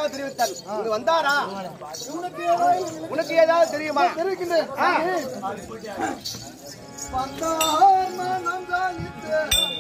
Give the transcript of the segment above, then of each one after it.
என்பதாக தெரிவித்தார் இங்க வந்தாரா உனக்கு ஏதாவது தெரியுமா இருக்கின்றேன் ஆ. வந்தார் மனம் காலித்து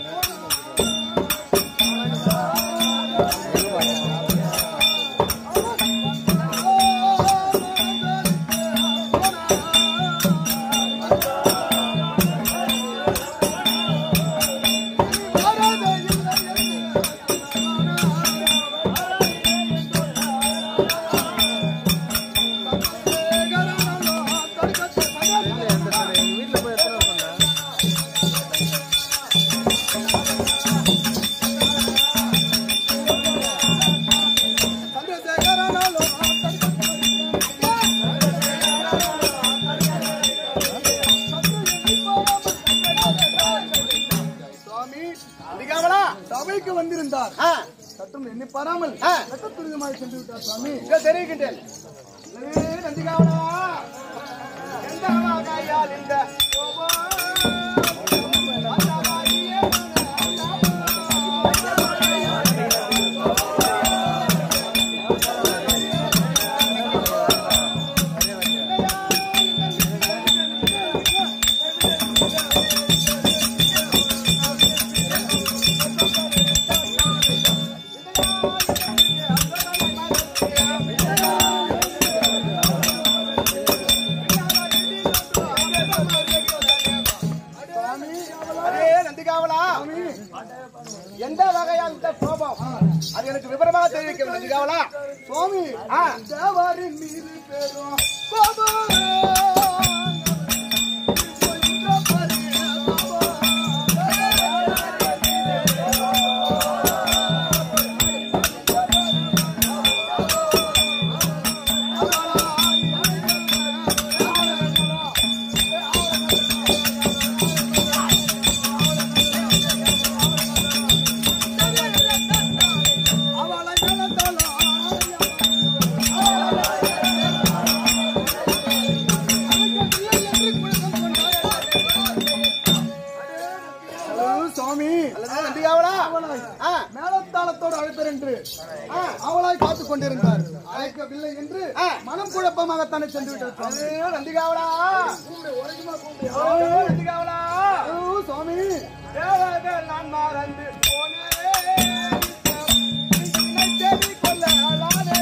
சுவாமி அதிகாவலா சபைக்கு வந்திருந்தார் ஆ, சற்றும் எண்ணி பாராமல் ஆ. துரிதமாக சென்று விட்டார் சுவாமி இதோ தெரிவிக்கின்றேன் ஏ, நந்திகாவலா எந்த கையால் இந்த அதே நந்திகாவலா எந்த வகையால் இந்த கோபம் அது எனக்கு விவரமாக தெரிவிக்க நந்திகாவலா சுவாமி ஆ. தேவாரின் மீது பெரும் கோபம் ஹலோ, சுவாமி அல்லது நந்திகாவலா ஆ, மேலத்தாளத்தோடு அழைப்பர் என்று அவளாய் காத்துக் கொண்டிருந்தார் அழைக்கவில்லை என்று ஆ. மனம் குழப்பமாகத்தானே சென்று விட்டார் சுவாமி அதே நந்திகாவலா ஓ, நந்திகாவலா ஹலோ, சுவாமி தேவர்கள் நான் மறந்து போனேன் செவி கொள்ளலானே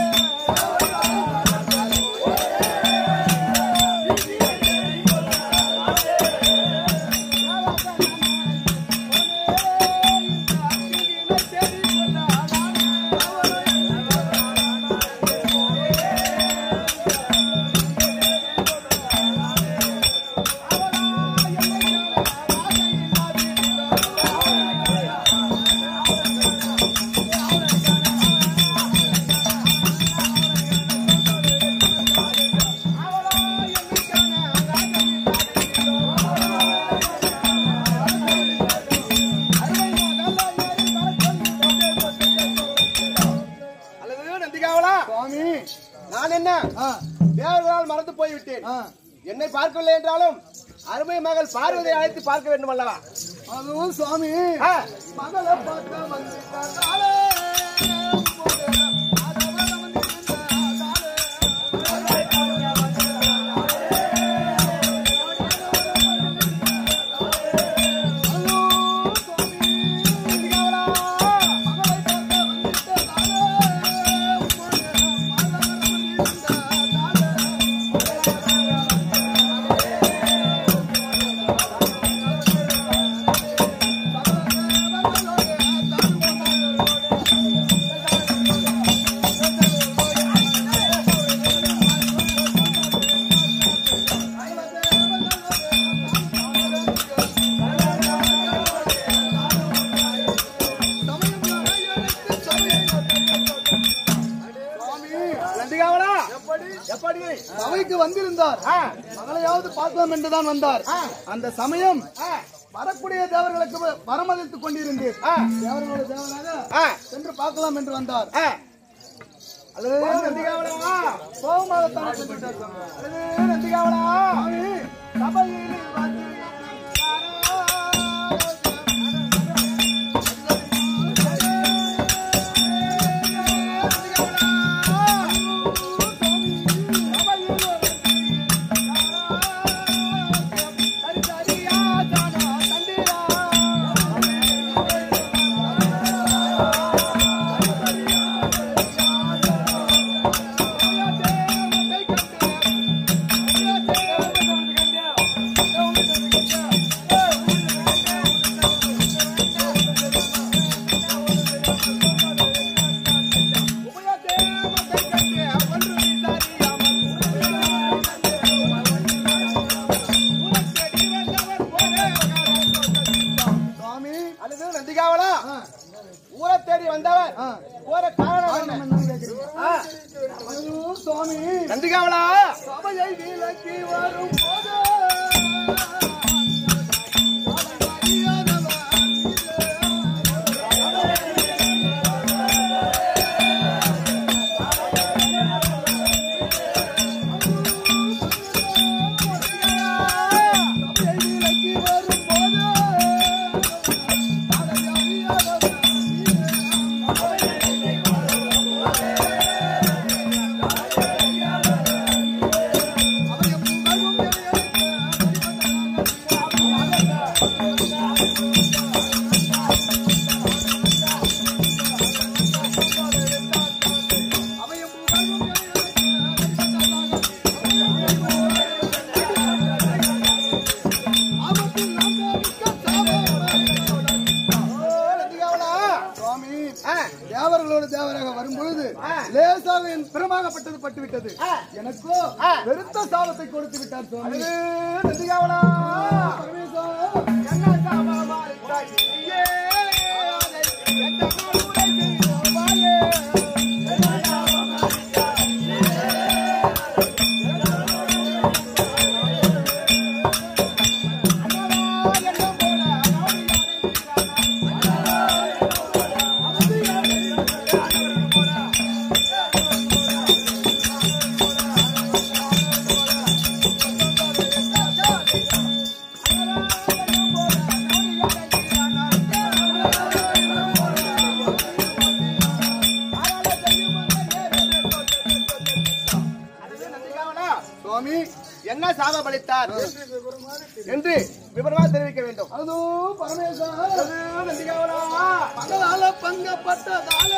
அல்லது நந்திகாவலா சுவாமி நான் என்ன ஆ, தேவர்களால் மறந்து போய்விட்டேன் ஆ. என்னை பார்க்கவில்லை என்றாலும் அருமை மகள் பார்வதியை அழைத்து பார்க்க வேண்டும் அல்லவா அதுவும் சுவாமி ஆ, மகளை பார்க்க வந்துட்டாலே நந்திகாவலா எப்படி சபைக்கு வந்திருந்தார் ஆ, மகளையாவது பார்க்கலாம் என்றுதான் வந்தார் ஆ. அந்த சமயம் ஆ, வரக்கூடிய தேவர்களுக்கு வரமளித்துக் கொண்டிருந்தேன் ஆ. தேவர்களோட தேவனாக ஆ, சென்று பார்க்கலாம் என்று வந்தார் ஆ. அல்லது நந்திகாவலா கோபமாகத்தான் சென்று விட்டார் சுவாமி. அல்லது நந்திகாவலா சபையில் வந்து நந்திகாவலா ஊரை தேடி வந்தவர் ஆ. போற காரணம் காரணம் என்ன? என்னன்னு கேக்குறீங்க? ஆ, ஐயோ, சுவாமி நந்திகாவலா சபையை விலக்கி வரும் போது நந்திகாவலா சுவாமி ஆ, தேவர்களோடு தேவராக வரும் பொழுது ஆ. லேசாக என் பிரமாகப்பட்டது பட்டு விட்டது ஆ. எனக்கோ ஆ. வெறுத்த சாபத்தை கொடுத்து விட்டார் சுவாமி அது நந்திகாவலா பரமேசா, என்ன சாபமா இருந்தாய்? ஐயே, எந்த ஊரை செய்வாயே? நந்திகாவலா சுவாமி என்ன சாபம் அளித்தார் என்று விவரமாக தெரிவிக்க வேண்டும் அதோ பரமேசா அது நந்திகாவலா பகலால பங்கப்பட்டதால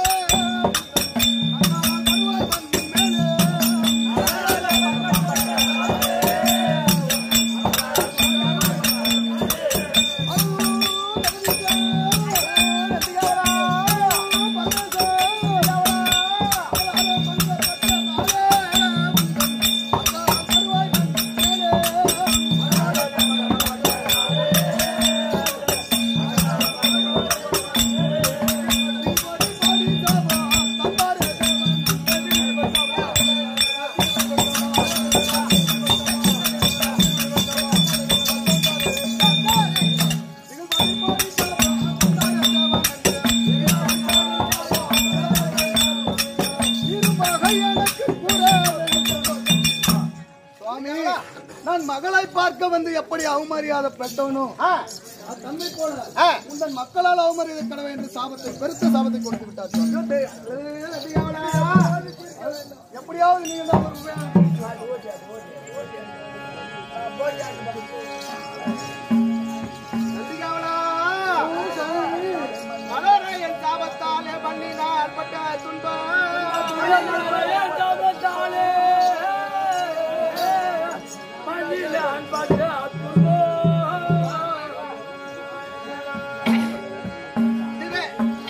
சுவாமி நான் மகளை பார்க்க வந்து எப்படி அவமரியாதை பெற்றவனோ ஆ, அது தந்தை போல ஆ. உங்கள் மக்களால் அவமரியாதை கடவை என்று சாபத்தை பெருத்த சாபத்தை கொடுத்து விட்டார் சுவாமி. அது நந்திகாவலா எப்படியாவது நீங்க தான் ஒரு நந்திகாவலா மலரையன் சாபத்தாலே பண்ணினார் பட்ட துன்பம் இதுவே.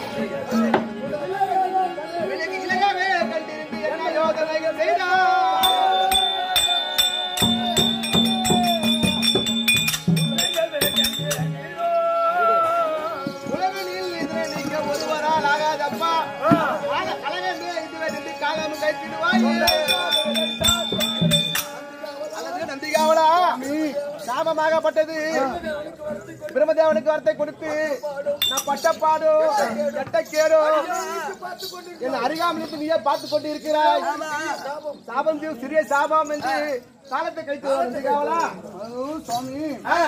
விலகி இலகவே கண்டிருந்து என்ன யோசனைகள் செய்தார் உலகினில் இதனை நீங்க ஒருவரால் ஆகாதப்பா ஆக கலகமே இதுவே நின்று காலம் கைத்திடுவாய் அல்லது நந்திகாவலா சாபமாகப்பட்டது பிரம்மதேவனுக்கு வார்த்தை கொடுத்து நான் பட்டப்பாடு எட்டக்கேடு என் அருகாமலுக்கு நீயே பார்த்து கொண்டு இருக்கிறாய் சாபம் தீவு சிறிய சாபம் என்று காலத்தை கழித்து வா, நந்திகாவலா அதோ சுவாமி ஆ.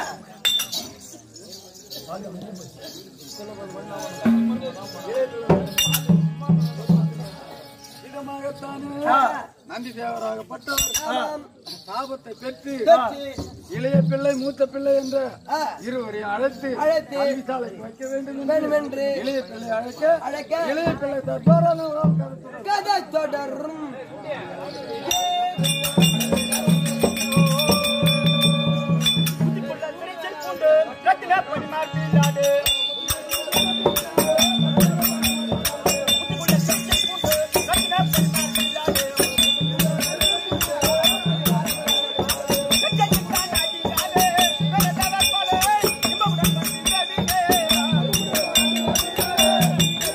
நந்தி தேவராகப்பட்டவர் சாபத்தை பெற்று இளைய பிள்ளை மூத்த பிள்ளை என்ற இருவரையும் அழைத்து கல்வி சாலைக்கு வைக்க வேண்டும் என்று இளைய பிள்ளை அழைக்க இளைய பிள்ளை தற்போரான கதை தொடரும் ஆ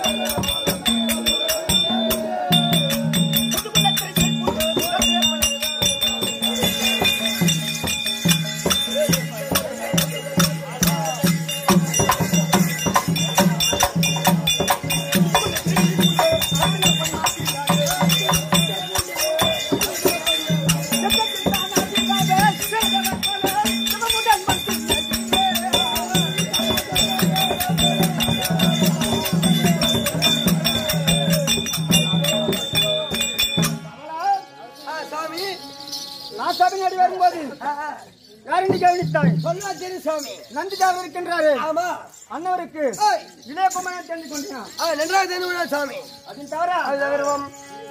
யார் என்று கவனித்தாய் சொன்னா தெரியும் சாமி நந்திதாவர் இருக்கின்றாரு ஆமா அண்ணவருக்கு ஏய், இளையப்பமான தெரிந்து கொண்டான் ஆ, நன்றாக தெரியும் சாமி அதன் தவிர அது தவிரவும்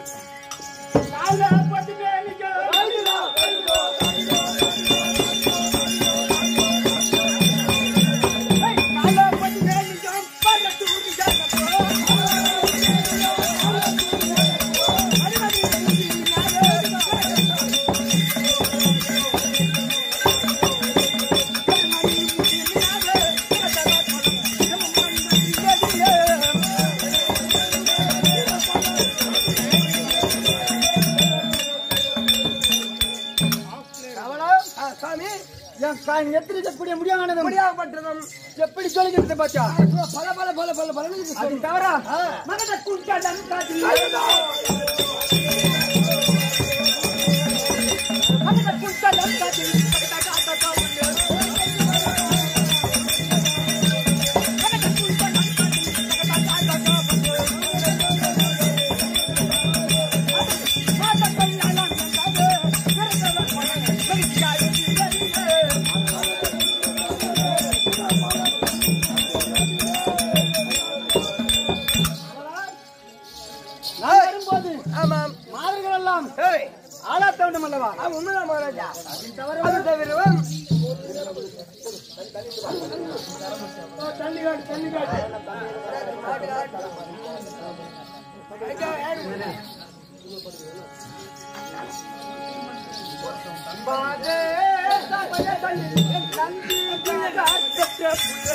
அவளா ஆ, சாமி என் காய் எத்திரிக்கக்கூடிய முடியானது முடியாப்பட்டதும் எப்படி சொல்லிக்கிறது பாச்சா பல பல பல பல பல அது தவிர மகத குண்டாடம் காட்டி மகத குண்டாடம் காட்டி நான் வரும்போது ஆமாம் மாதர்கள் எல்லாம் ஏய், ஆளாத்த வேண்டும் அல்லவா ஆ, உண்மைதான் மகாராஜா தவிர அது தவிரவும் தண்ணி காட்டு தண்ணி காட்டு பாதே சபைய தண்ணி நந்தி காட்டு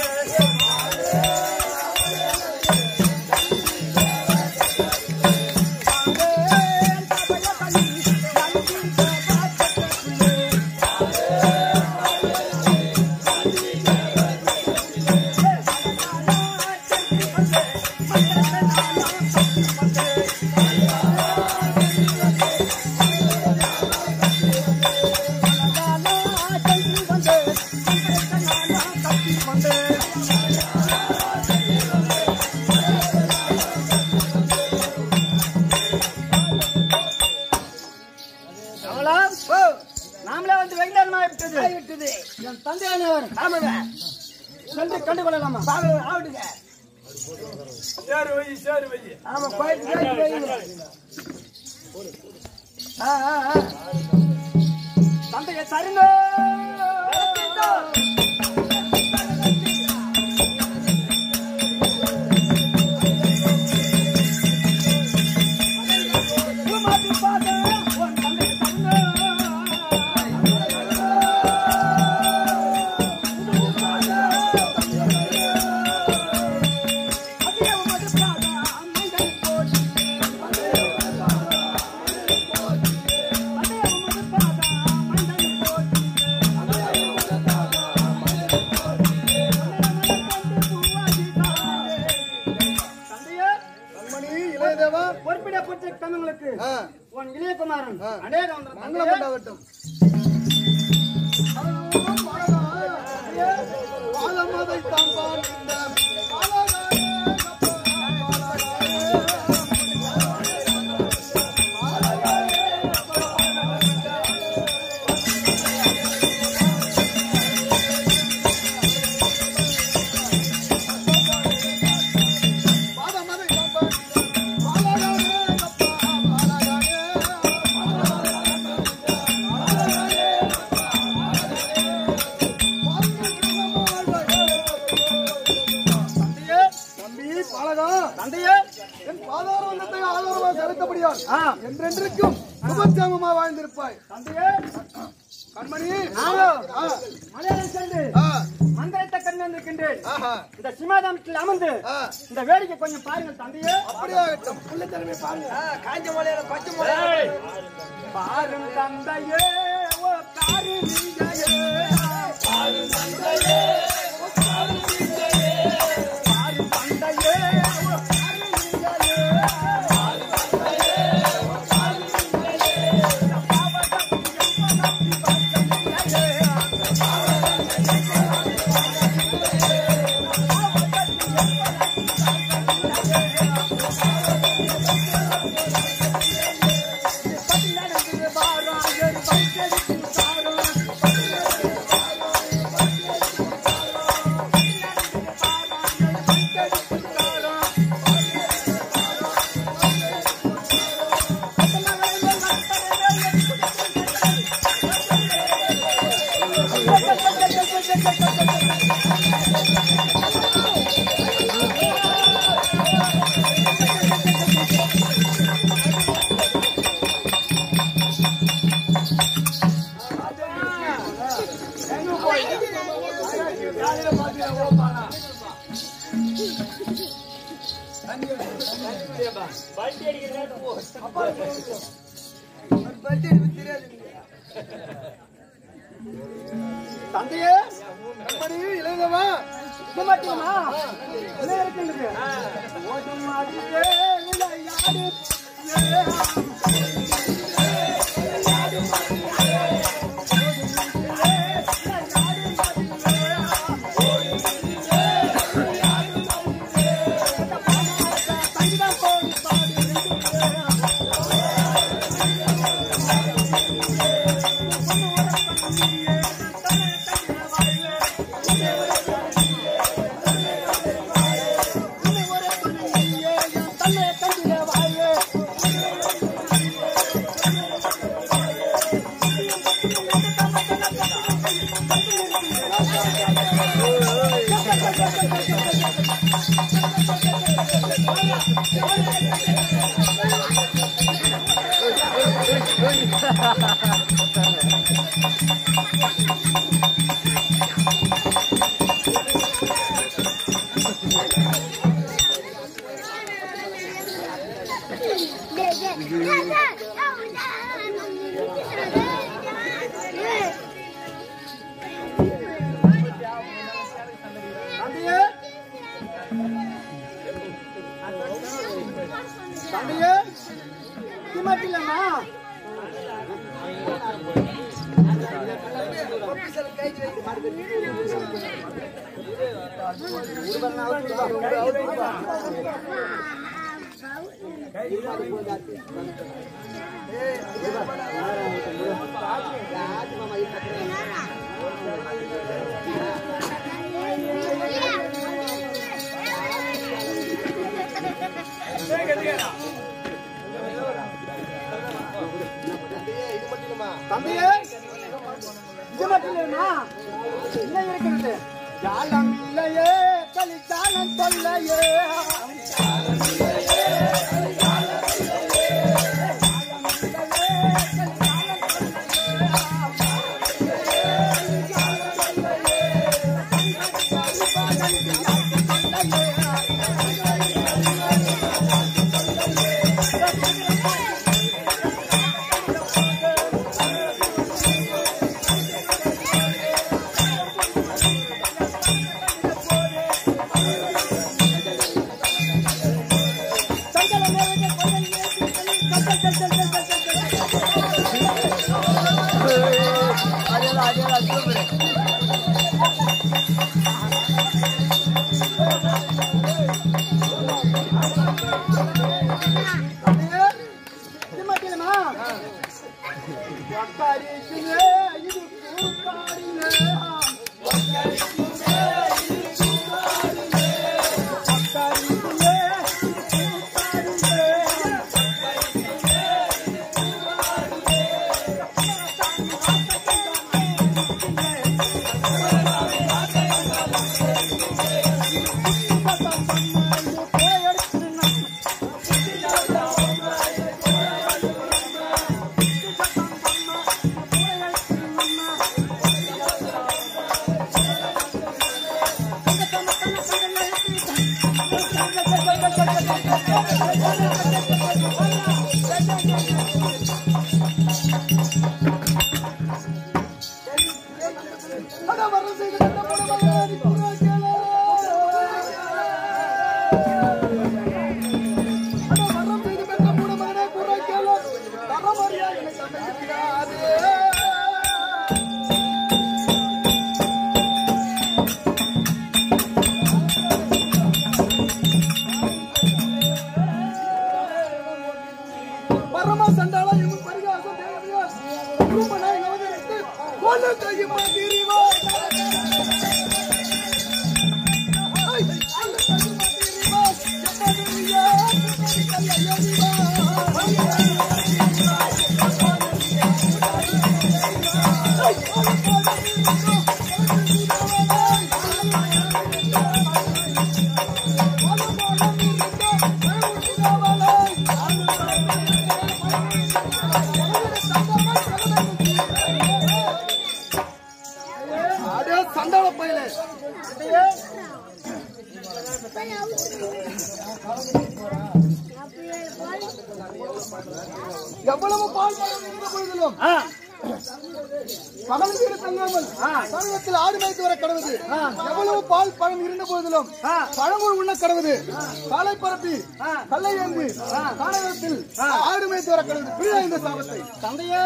அவளா ஓ, நாமளே வந்து வெங்கடாரமாக விட்டது விட்டது என் தந்தையானவர் ஆமாங்க சென்று கண்டு கொள்ளலாமா பாரு ஆவிடுங்க ஆமா கோயிலுக்கு போய் வைங்க. ஆ ஆ ஆ தந்தையை தருங்க தந்தையே கண்மணி இளையதேவா பொறுப்பிடப்பட்ட தங்களுக்கு ஆ, உன் இளையகுமாரன் ஆ. அநேகம் வந்த மங்களம் தந்தையே, உண்டாகட்டும் பாலமதை தாம்பான் இந்த பாலமதை தாம்பான் பாலகானே கப்பா பாலகானே தந்தையே, தம்பி பாலகா தந்தையே என் பாதார வந்தத்தை ஆதாரமாக செலுத்தபடியால் ஆ. என்றென்றைக்கும் சுபச்சாமமா வாழ்ந்திருப்பாய் தந்தையே கண்மணி நானோ ஆ, மலையாளம் சென்று ஆ, மந்திரத்தை கண்டு வந்திருக்கின்றேன் ஆஹா, இந்த சிமாதானத்தில் அமர்ந்து ஆ, இந்த வேடிக்கை கொஞ்சம் பாருங்கள் தந்தையே அப்படியாகட்டும் உள்ள திறமை பாருங்க ஆ, காஞ்ச மலையில பச்சை மலையில பாரும் தந்தையே ஓ காரு நீங்கையே பாரும் தந்தையே ஓ காரு நீங்கையே பாரும் தந்தையே ஓ காரு நீங்கையே பாரும் தந்தையே ஓ காரு நீங்கையே பாவகத்தி எம்பனத்தி பச்சையே பதினெட்டு பாராயர் பைக்கெடுத்து சாரோ தந்தையே எப்படி இளைஞவா இது மட்டுமா என்ன இருக்கின்றது ஓட்டம் மாதிரியே விளையாடு தந்தையே தந்தையே இது மட்டும் இல்லம்மா தந்தையே இது மட்டும் இல்லையா என்ன இருக்கிறது ஜாலம் இல்லையே கலிச்சாலம் தொல்லையே தந்தையே இது மட்டும் இல்லைம்மா ஒக்காரிக்குமே இது பூக்காரிலே பரம சண்டாளா இவன் பரிகாசம் தேவையா கும்பனாய் நவதரித்து கொல்லு கையுமா திரிவா சண்டாள பயில எவ்வளவு பால் பழம் இருந்த பொழுதிலும் பகல் வீடு தங்காமல் பருவத்தில் ஆடு மேய்த்து வர கடவுது எவ்வளவு பால் பழம் இருந்த போதிலும் பழங்கூழ் உண்ண கடவுது காலை பரப்பி கல்லை ஏந்தி காணகத்தில் ஆடு மேய்த்து வர கடவுது பிள்ளை இந்த சாபத்தை தந்தையே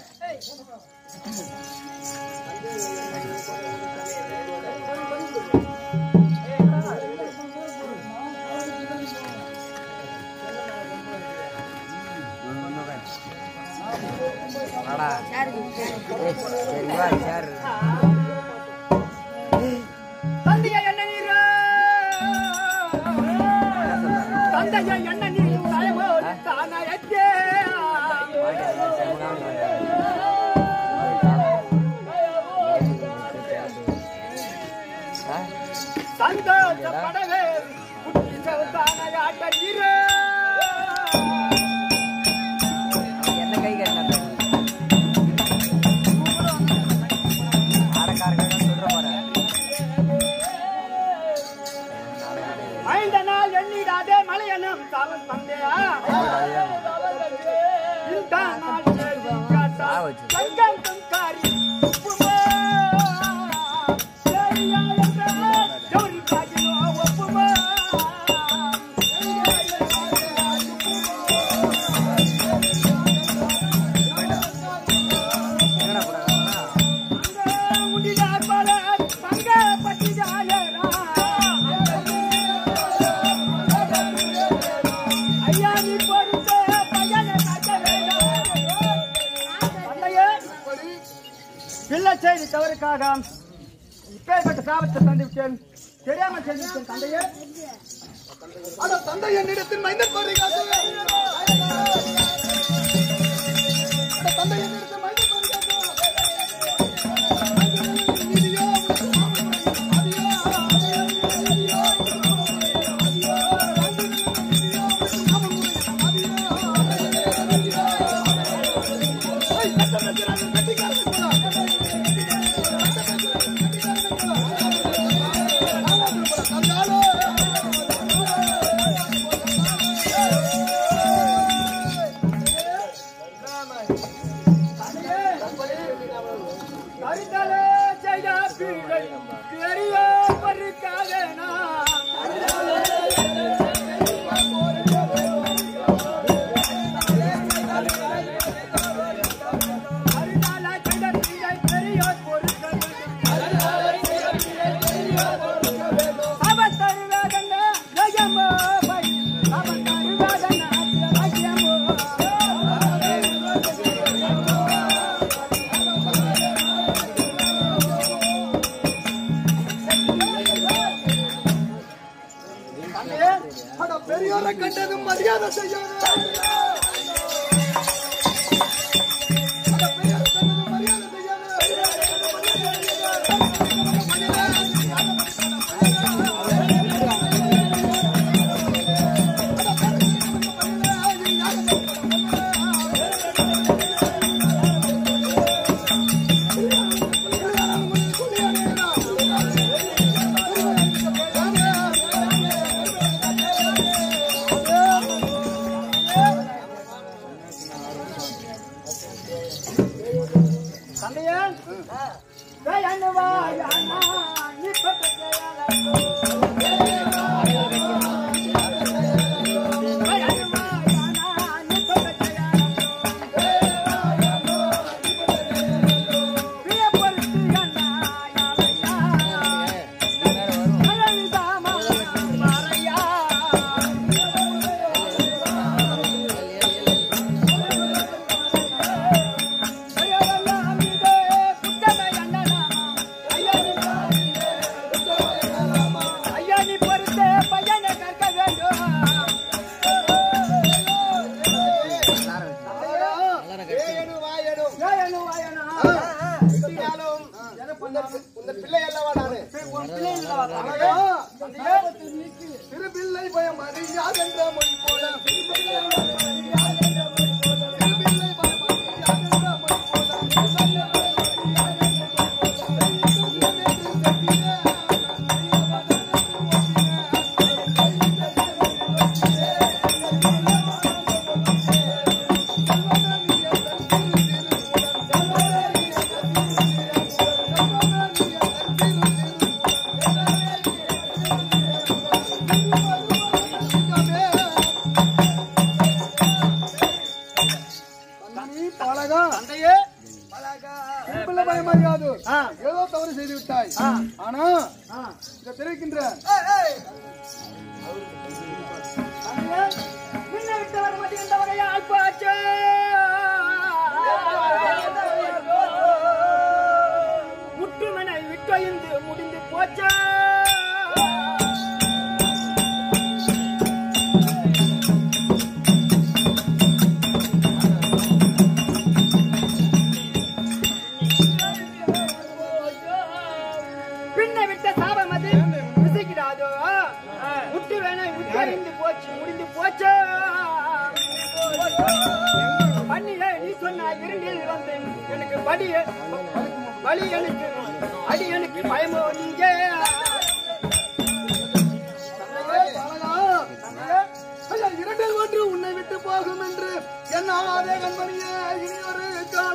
தந்தைய என்ன நீரோ தந்தைய என்ன நீர் தயவோ தானே சந்தோஷப்படவே குட்டி செவத்தானையாட்ட நீரோ என்ன கை கட்டின ஆடக்காரர்கள் சொல்ற போறேன் ஐந்த நாள் எண்ணிடாதே மலையனும் தாவன் தந்தையா இந்த நாள் காட்டா கங்கம் கங்காரி உப்புமா சரியா என்றால் ஜோரி காட்டினோ ஒப்புமா உண்டினார் பலர் பங்க பட்டிஜாயரா ஐயா நீ பொறுத்த பையனை காட்ட வேண்டாம் தந்தையே பிள்ளை செய்தி தவறுக்காக இப்பேற்பட்ட சாபத்தை தந்து விட்டேன் தெரியாமல் செஞ்சுவிட்டேன் தந்தையே ஆனா தந்தை என்னிடத்தில் மைந்தன் பாருகாது தந்தை என்னிடத்தில் மைந்தன் கருத்தலே செய்த பிள்ளை பெரிய பருக்காக நான் அருளால செய்த பிள்ளை பெரியோர் பொறுக்க அவன் தருவாதங்க ஜெயமோ பை அவன் தருவாதங்க பாக்கியமோ ஆனா பெரியோரை கண்டதும் மரியாதை செய்யாது ஆனா பெரியோரை கண்டதும் மரியாதை தந்தையன் தயனுவா யானா இப்பட்ட தயனுவா யானா இப்பட்ட பிரியப்படுத்தி அண்ணா யாரையா அழகுதாமா மாரையா ஐயானி பொறுத்து பையனை கற்க வேண்டும் ஏழு வாயனும் ஏயனு வாயனா வெட்டினாலும் உந்த பிள்ளை அல்லவா நானு அழகா சிறு பிள்ளை பயம் அறியாதென்ற மொழி போல சிறு பிள்ளை பயம் அறியாதென்ற மொழி போல விட்டாய் ஆனா இத தெரிவிக்கின்ற முன்ன விட்டு வருவது எந்த வகையால் போச்சு முற்றுமனை விட்டொழிந்து முடிந்து போச்சு பின்ன விட்ட சாபம் அது விசிக்கிறாதோ முட்டு வேணை விட்டறிந்து போச்சு முடிந்து போச்சு பண்ணில நீ சொன்ன இரண்டில் வந்தேன் எனக்கு படி வழி எனக்கு அடி எனக்கு பயமோ நீங்க ஐயா, இரண்டில் ஒன்று உன்னை விட்டு போகும் என்று என்னாதே கண்மணியே இனி ஒரு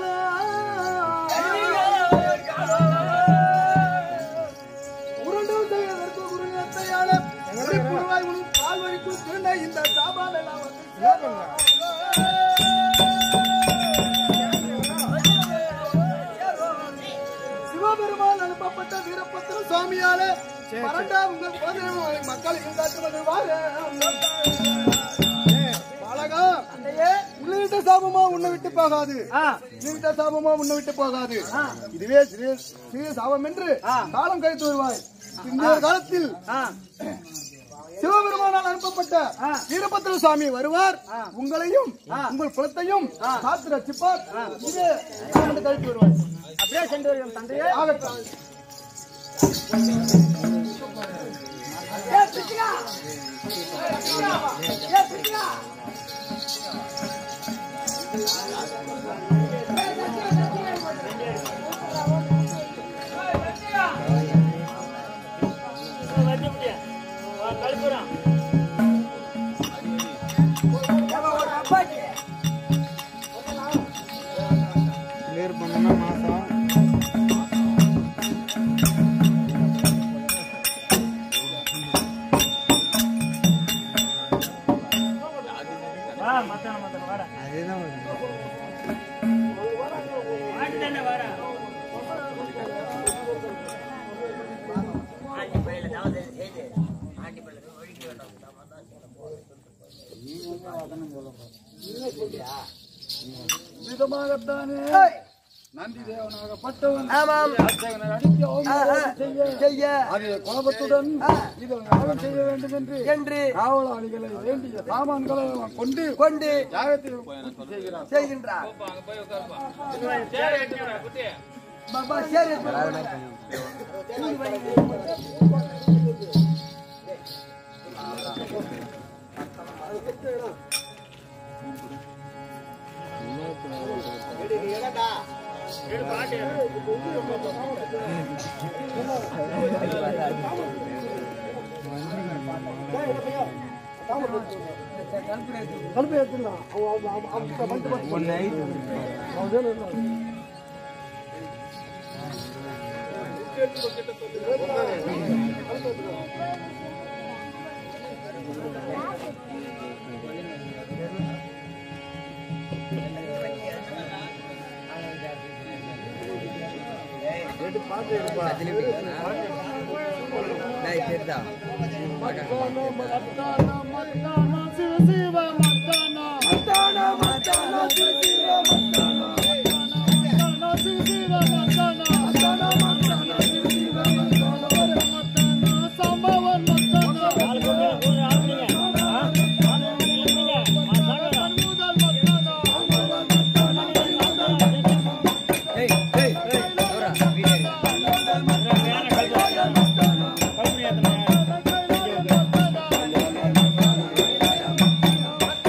உருண்டு செய்வதற்கு குருநேத்தையால புழுவாய் உன் கால் வழிக்குள் திருந்த இந்த சாபால் எல்லாம் வந்து சிவபெருமான் அனுப்பப்பட்ட வீரபத்திர சுவாமியால பரண்டா உங்க குலதெய்வ மக்கள் காத்து வருவாங்க பாலகா உள்ளிட்ட சாபமா உன்னை விட்டு போகாது உள்ளிட்ட சாபமா உன்னை விட்டு போகாது இதுவே சிறிய சிறிய சாபம் என்று காலம் கழித்து வருவாய் இந்த காலத்தில் சிவபெருமானால் அனுப்பப்பட்ட வீரபத்திர சுவாமி வருவார் உங்களையும் உங்கள் குலத்தையும் காத்து ரட்சிப்பார் இது காலம் கழித்து வருவாய் அப்படியே சென்று வருகிறோம் தந்தையே ஆகட்டும் விதமாகத்தானே நந்தி தேவனாகப்பட்டவன் அர்ச்சகனை அடித்து அவமானம் செய்ய அதே கோபத்துடன் இதை யாகம் செய்ய வேண்டும் என்று என்று காவலாளிகளை வேண்டிய சாமான்களை அவன் கொண்டு கொண்டு யாகத்தில் பூர்த்தி செய்கிறான் செய்கின்றார் பாபா சரி தெரியுதா ஆ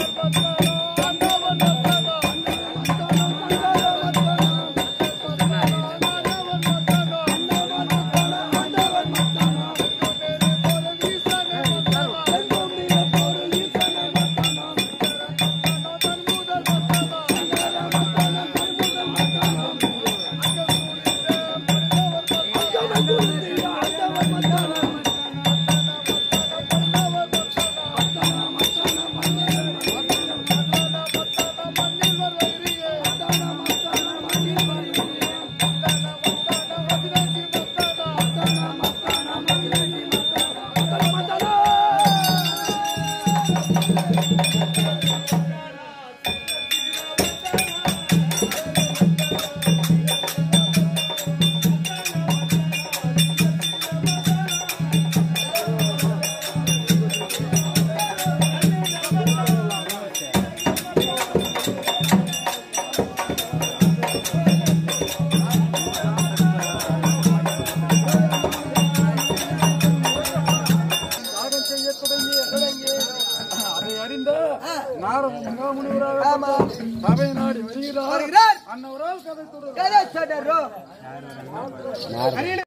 அறிந்த நாரத மகாமுனிவராக ஆமா. சபை நாடி வருகிறார் வருகிறார். அன்னவரால் கதை தொடரும் கதை தொடரும்